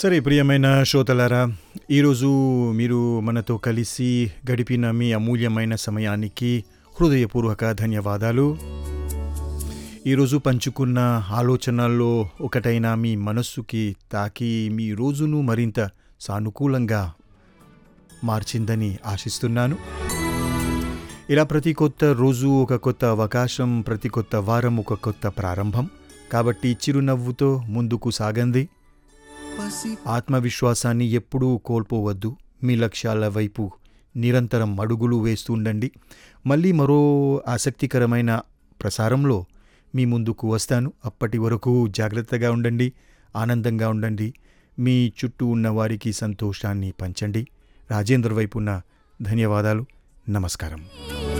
సరే ప్రియమైన శ్రోతలారా ఈరోజు మీరు మనతో కలిసి గడిపిన మీ అమూల్యమైన సమయానికి హృదయపూర్వక ధన్యవాదాలు ఈరోజు పంచుకున్న ఆలోచనల్లో ఒకటైన మీ మనస్సుకి తాకి మీ రోజును మరింత సానుకూలంగా మార్చిందని ఆశిస్తున్నాను ఇలా ప్రతి కొత్త రోజు ఒక కొత్త అవకాశం ప్రతి కొత్త వారం ఒక కొత్త ప్రారంభం కాబట్టి చిరునవ్వుతో ముందుకు సాగండి ఆత్మవిశ్వాసాన్ని ఎప్పుడూ కోల్పోవద్దు మీ లక్ష్యాల వైపు నిరంతరం అడుగులు వేస్తుండండి మళ్ళీ మరో ఆసక్తికరమైన ప్రసారంలో మీ ముందుకు వస్తాను అప్పటి వరకు జాగ్రత్తగా ఉండండి ఆనందంగా ఉండండి మీ చుట్టూ ఉన్న వారికి సంతోషాన్ని పంచండి రాజేంద్ర వైపున ధన్యవాదాలు నమస్కారం